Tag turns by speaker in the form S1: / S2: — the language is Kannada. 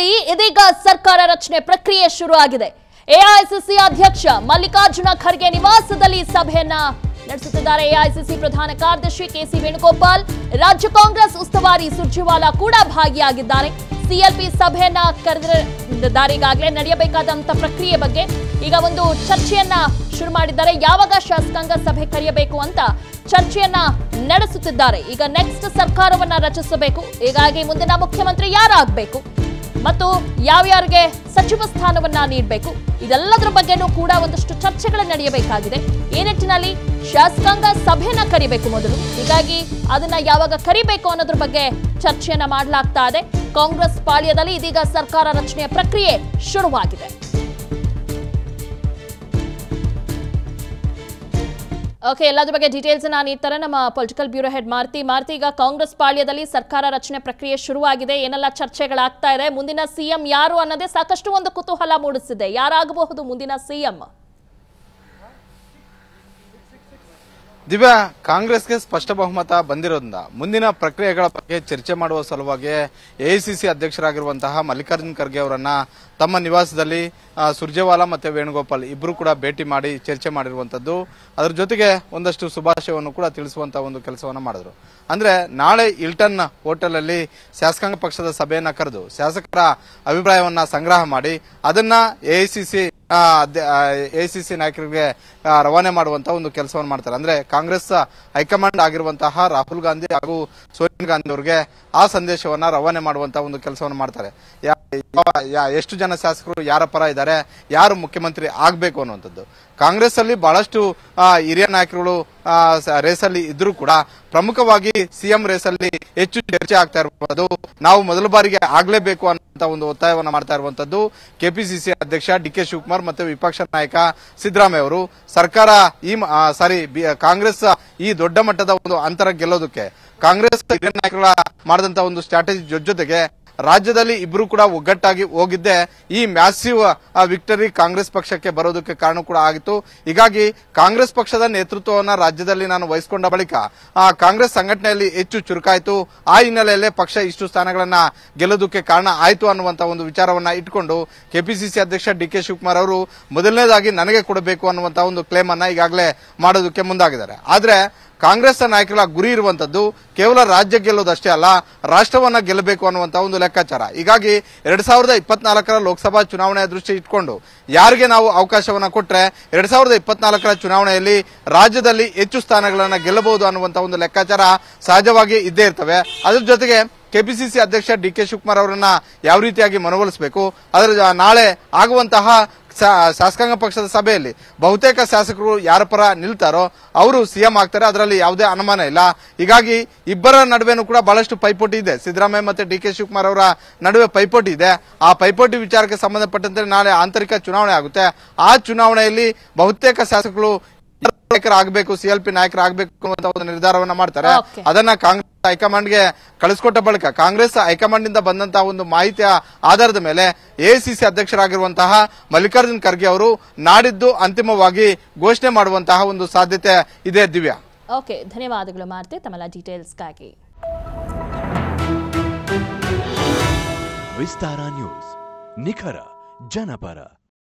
S1: ರಾಜ್ಯದಲ್ಲಿ ಇದೀಗ ಸರ್ಕಾರ ರಚನೆ ಪ್ರಕ್ರಿಯೆ ಶುರು ಆಗಿದೆ ಎಐಸಿಸಿ ಅಧ್ಯಕ್ಷ ಮಲ್ಲಿಕಾರ್ಜುನ ಖರ್ಗೆ ನಿವಾಸದಲ್ಲಿ ಸಭೆಯನ್ನ ನಡೆಸುತ್ತಿದ್ದಾರೆ ಎಐಸಿಸಿ ಪ್ರಧಾನ ಕಾರ್ಯದರ್ಶಿ ಕೆಸಿ ವೇಣುಗೋಪಾಲ್ ರಾಜ್ಯ ಕಾಂಗ್ರೆಸ್ ಉಸ್ತುವಾರಿ ಸುರ್ಜೇವಾಲಾ ಕೂಡ ಭಾಗಿಯಾಗಿದ್ದಾರೆ ಸಿಎಲ್ಪಿ ಸಭೆಯನ್ನ ಕರೆದಿದ್ದಾರೆ ಈಗಾಗಲೇ ನಡೆಯಬೇಕಾದಂತ ಪ್ರಕ್ರಿಯೆ ಬಗ್ಗೆ ಈಗ ಒಂದು ಚರ್ಚೆಯನ್ನ ಶುರು ಮಾಡಿದ್ದಾರೆ ಯಾವಾಗ ಶಾಸಕಾಂಗ ಸಭೆ ಕರೆಯಬೇಕು ಅಂತ ಚರ್ಚೆಯನ್ನ ನಡೆಸುತ್ತಿದ್ದಾರೆ ಈಗ ನೆಕ್ಸ್ಟ್ ಸರ್ಕಾರವನ್ನ ರಚಿಸಬೇಕು ಹೀಗಾಗಿ ಮುಂದಿನ ಮುಖ್ಯಮಂತ್ರಿ ಯಾರಾಗಬೇಕು ಮತ್ತು ಯಾವ್ಯಾರಿಗೆ ಸಚಿವ ಸ್ಥಾನವನ್ನ ನೀಡಬೇಕು ಇದೆಲ್ಲದರ ಬಗ್ಗೆನೂ ಕೂಡ ಒಂದಷ್ಟು ಚರ್ಚೆಗಳು ನಡೆಯಬೇಕಾಗಿದೆ ಈ ನಿಟ್ಟಿನಲ್ಲಿ ಶಾಸಕಾಂಗ ಸಭೆಯನ್ನ ಕರಿಬೇಕು ಮೊದಲು ಹೀಗಾಗಿ ಅದನ್ನ ಯಾವಾಗ ಕರಿಬೇಕು ಅನ್ನೋದ್ರ ಬಗ್ಗೆ ಚರ್ಚೆಯನ್ನ ಮಾಡಲಾಗ್ತಾ ಇದೆ ಕಾಂಗ್ರೆಸ್ ಪಾಳ್ಯದಲ್ಲಿ ಇದೀಗ ಸರ್ಕಾರ ರಚನೆಯ ಪ್ರಕ್ರಿಯೆ ಶುರುವಾಗಿದೆ ಓಕೆ ಎಲ್ಲದ್ರ ಬಗ್ಗೆ ಡೀಟೇಲ್ಸ್ ಅನ್ನ ನೀಡ್ತಾರೆ ನಮ್ಮ political bureau head Maruti Maruti ಈಗ ಕಾಂಗ್ರೆಸ್ ಪಾಳ್ಯದಲ್ಲಿ ಸರ್ಕಾರ ರಚನೆ ಪ್ರಕ್ರಿಯೆ ಶುರುವಾಗಿದೆ ಏನೆಲ್ಲ ಚರ್ಚೆಗಳಾಗ್ತಾ ಇದೆ ಮುಂದಿನ ಸಿಎಂ ಯಾರು ಅನ್ನೋದೇ ಸಾಕಷ್ಟು ಒಂದು ಕುತೂಹಲ ಮೂಡಿಸಿದೆ ಯಾರಾಗಬಹುದು ಮುಂದಿನ ಸಿಎಂ
S2: ದಿವ್ಯಾ ಕಾಂಗ್ರೆಸ್ಗೆ ಸ್ಪಷ್ಟ ಬಹುಮತ ಬಂದಿರೋದ್ರಿಂದ ಮುಂದಿನ ಪ್ರಕ್ರಿಯೆಗಳ ಬಗ್ಗೆ ಚರ್ಚೆ ಮಾಡುವ ಸಲುವಾಗಿ ಎಐಸಿಸಿ ಅಧ್ಯಕ್ಷರಾಗಿರುವಂತಹ ಮಲ್ಲಿಕಾರ್ಜುನ್ ಖರ್ಗೆ ಅವರನ್ನ ತಮ್ಮ ನಿವಾಸದಲ್ಲಿ ಆ, ಸುರ್ಜೇವಾಲಾ ಮತ್ತೆ ವೇಣುಗೋಪಾಲ್ ಇಬ್ಬರು ಕೂಡ ಭೇಟಿ ಮಾಡಿ ಚರ್ಚೆ ಮಾಡಿರುವಂತದ್ದು ಅದರ ಜೊತೆಗೆ ಒಂದಷ್ಟು ಶುಭಾಶಯವನ್ನು ಕೂಡ ತಿಳಿಸುವಂತ ಒಂದು ಕೆಲಸವನ್ನ ಮಾಡಿದ್ರು ಅಂದ್ರೆ ನಾಳೆ ಇಲ್ಟನ್ ಹೋಟೆಲ್ ಅಲ್ಲಿ ಶಾಸಕಾಂಗ ಪಕ್ಷದ ಸಭೆಯನ್ನ ಕರೆದು ಶಾಸಕರ ಅಭಿಪ್ರಾಯವನ್ನ ಸಂಗ್ರಹ ಮಾಡಿ ಅದನ್ನ ಎಐಸಿಸಿ ಎಐಸಿಸಿ ನಾಯಕರಿಗೆ ಆ, ರವಾನೆ ಮಾಡುವಂತ ಒಂದು ಕೆಲಸವನ್ನು ಮಾಡ್ತಾರೆ ಅಂದ್ರೆ ಕಾಂಗ್ರೆಸ್ ಹೈಕಮಾಂಡ್ ಆಗಿರುವಂತಹ ರಾಹುಲ್ ಗಾಂಧಿ ಹಾಗೂ ಸೋನಿಯಾ ಗಾಂಧಿ ಅವರಿಗೆ ಆ ಸಂದೇಶವನ್ನ ರವಾನೆ ಮಾಡುವಂತ ಒಂದು ಕೆಲಸವನ್ನು ಮಾಡ್ತಾರೆ ಯಾ- ಯಾವ- ಯಾ- ಎಷ್ಟು ಜನ ಶಾಸಕರು ಯಾರ ಪರ ಇದ್ದಾರೆ ಯಾರು ಮುಖ್ಯಮಂತ್ರಿ ಆಗ್ಬೇಕು ಅನ್ನುವಂಥದ್ದು ಕಾಂಗ್ರೆಸ್ ಅಲ್ಲಿ ಬಹಳಷ್ಟು ಆ, ಹಿರಿಯ ನಾಯಕರುಗಳು ಆ, ಸ- ರೇಸಲ್ಲಿ ಇದ್ರೂ ಕೂಡ ಪ್ರಮುಖವಾಗಿ ಸಿಎಂ ರೇಸಲ್ಲಿ ಹೆಚ್ಚು ಚರ್ಚೆ ಆಗ್ತಾ ಇರುವುದು ನಾವು ಮೊದಲ ಬಾರಿಗೆ ಆಗ್ಲೇಬೇಕು ಅನ್ನುವಂತ ಒಂದು ಒತ್ತಾಯವನ್ನ ಮಾಡ್ತಾ ಇರುವಂತದ್ದು ಕೆಪಿಸಿಸಿ ಅಧ್ಯಕ್ಷ ಡಿ ಕೆ ಶಿವಕುಮಾರ್ ಮತ್ತು ವಿಪಕ್ಷ ನಾಯಕ ಸಿದ್ದರಾಮಯ್ಯ ಅವರು ಸರ್ಕಾರ ಈ ಮ- ಆ, ಸಾರಿ ಬಿ- ಕಾಂಗ್ರೆಸ್ ಈ ದೊಡ್ಡ ಮಟ್ಟದ ಒಂದು ಅಂತರ ಗೆಲ್ಲೋದಕ್ಕೆ ಕಾಂಗ್ರೆಸ್ ಹಿರಿಯ ನಾಯಕರ ಮಾಡಿದಂತ ಒಂದು ಸ್ಟ್ರಾಟಜಿ ಜೊತೆಗೆ ರಾಜ್ಯದಲ್ಲಿ ಇಬ್ರು ಕೂಡ ಒಗ್ಗಟ್ಟಾಗಿ ಹೋಗಿದ್ದೆ ಈ ಮ್ಯಾಸಿವ್ ವಿಕ್ಟರಿ ಕಾಂಗ್ರೆಸ್ ಪಕ್ಷಕ್ಕೆ ಬರೋದಕ್ಕೆ ಕಾರಣ ಕೂಡ ಆಗಿತ್ತು ಹೀಗಾಗಿ ಕಾಂಗ್ರೆಸ್ ಪಕ್ಷದ ನೇತೃತ್ವವನ್ನ ರಾಜ್ಯದಲ್ಲಿ ನಾನು ವಹಿಸಿಕೊಂಡ ಬಳಿಕ ಆ ಕಾಂಗ್ರೆಸ್ ಸಂಘಟನೆಯಲ್ಲಿ ಹೆಚ್ಚು ಚುರುಕಾಯಿತು ಆ ಹಿನ್ನೆಲೆಯಲ್ಲೇ ಪಕ್ಷ ಇಷ್ಟು ಸ್ಥಾನಗಳನ್ನ ಗೆಲ್ಲೋದಕ್ಕೆ ಕಾರಣ ಆಯ್ತು ಅನ್ನುವಂತ ಒಂದು ವಿಚಾರವನ್ನ ಇಟ್ಕೊಂಡು ಕೆಪಿಸಿಸಿ ಅಧ್ಯಕ್ಷ ಡಿ ಕೆ ಶಿವಕುಮಾರ್ ಅವರು ಮೊದಲನೇದಾಗಿ ನನಗೆ ಕೊಡಬೇಕು ಅನ್ನುವಂತ ಒಂದು ಕ್ಲೇಮ್ ಅನ್ನ ಈಗಾಗಲೇ ಮಾಡೋದಕ್ಕೆ ಮುಂದಾಗಿದ್ದಾರೆ ಆದ್ರೆ ಕಾಂಗ್ರೆಸ್ ನಾಯಕರ ಗುರಿ ಇರುವಂತದ್ದು ಕೇವಲ ರಾಜ್ಯ ಗೆಲ್ಲೋದಷ್ಟೇ ಅಲ್ಲ ರಾಷ್ಟ್ರವನ್ನ ಗೆಲ್ಲಬೇಕು ಅನ್ನುವಂತ ಒಂದು ಲೆಕ್ಕಾಚಾರ ಹೀಗಾಗಿ ಎರಡ್ ಸಾವಿರದ ಇಪ್ಪತ್ನಾಲ್ಕರ ಲೋಕಸಭಾ ಚುನಾವಣೆಯ ದೃಷ್ಟಿ ಇಟ್ಕೊಂಡು ಯಾರಿಗೆ ನಾವು ಅವಕಾಶವನ್ನ ಕೊಟ್ರೆ ಎರಡ್ ಸಾವಿರದ ಇಪ್ಪತ್ನಾಲ್ಕರ ಚುನಾವಣೆಯಲ್ಲಿ ರಾಜ್ಯದಲ್ಲಿ ಹೆಚ್ಚು ಸ್ಥಾನಗಳನ್ನ ಗೆಲ್ಲಬಹುದು ಅನ್ನುವಂತ ಒಂದು ಲೆಕ್ಕಾಚಾರ ಸಹಜವಾಗಿ ಇದ್ದೇ ಇರ್ತವೆ ಅದ್ರ ಜೊತೆಗೆ ಕೆಪಿಸಿಸಿ ಅಧ್ಯಕ್ಷ ಡಿ ಕೆ ಶಿವಕುಮಾರ್ ಅವರನ್ನ ಯಾವ ರೀತಿಯಾಗಿ ಮನವೊಲಿಸಬೇಕು ಅದರ ಜ- ನಾಳೆ ಆಗುವಂತಹ ಶಾ- ಶಾಸಕಾಂಗ ಪಕ್ಷದ ಸಭೆಯಲ್ಲಿ ಬಹುತೇಕ ಶಾಸಕರು ಯಾರ ಪರ ನಿಲ್ತಾರೋ ಅವರು ಸಿಎಂ ಆಗ್ತಾರೆ ಅದರಲ್ಲಿ ಯಾವುದೇ ಅನುಮಾನ ಇಲ್ಲ ಹೀಗಾಗಿ ಇಬ್ಬರ ನಡುವೆನೂ ಕೂಡ ಬಹಳಷ್ಟು ಪೈಪೋಟಿ ಇದೆ ಸಿದ್ದರಾಮಯ್ಯ ಮತ್ತೆ ಡಿ ಕೆ ಶಿವಕುಮಾರ್ ಅವರ ನಡುವೆ ಪೈಪೋಟಿ ಇದೆ ಆ ಪೈಪೋಟಿ ವಿಚಾರಕ್ಕೆ ಸಂಬಂಧಪಟ್ಟಂತೆ ನಾಳೆ ಆಂತರಿಕ ಚುನಾವಣೆ ಆಗುತ್ತೆ ಆ ಚುನಾವಣೆಯಲ್ಲಿ ಬಹುತೇಕ ಶಾಸಕರು ನಾಯಕರಾಗಬೇಕು ಸಿಎಲ್ಪಿ ನಾಯಕರಾಗಬೇಕು ಅನ್ನುವಂತ ಒಂದು ನಿರ್ಧಾರವನ್ನ ಮಾಡ್ತಾರೆ
S1: Okay.
S2: ಅದನ್ನ ಕಾಂಗ್ರೆಸ್ ಹೈಕಮಾಂಡ್ಗೆ ಕಳಿಸ್ಕೊಟ್ಟ ಬಳಿಕ ಕಾಂಗ್ರೆಸ್ ಹೈಕಮಾಂಡ್ ಇಂದ ಬಂದಂತಹ ಒಂದು ಮಾಹಿತಿಯ ಆಧಾರದ ಮೇಲೆ ಎಐಸಿಸಿ ಅಧ್ಯಕ್ಷರಾಗಿರುವಂತಹ ಮಲ್ಲಿಕಾರ್ಜುನ್ ಖರ್ಗೆ ಅವರು ನಾಡಿದ್ದು ಅಂತಿಮವಾಗಿ ಘೋಷಣೆ ಮಾಡುವಂತಹ ಒಂದು ಸಾಧ್ಯತೆ ಇದೆ ದಿವ್ಯಾ
S1: ಓಕೆ ಧನ್ಯವಾದಗಳು ಮಾರುತಿ ತಮ್ಮೆಲ್ಲ ಡೀಟೇಲ್ಸ್ಗಾಗಿ
S3: ವಿಸ್ತಾರ ನ್ಯೂಸ್ ನಿಖರ ಜನಪರ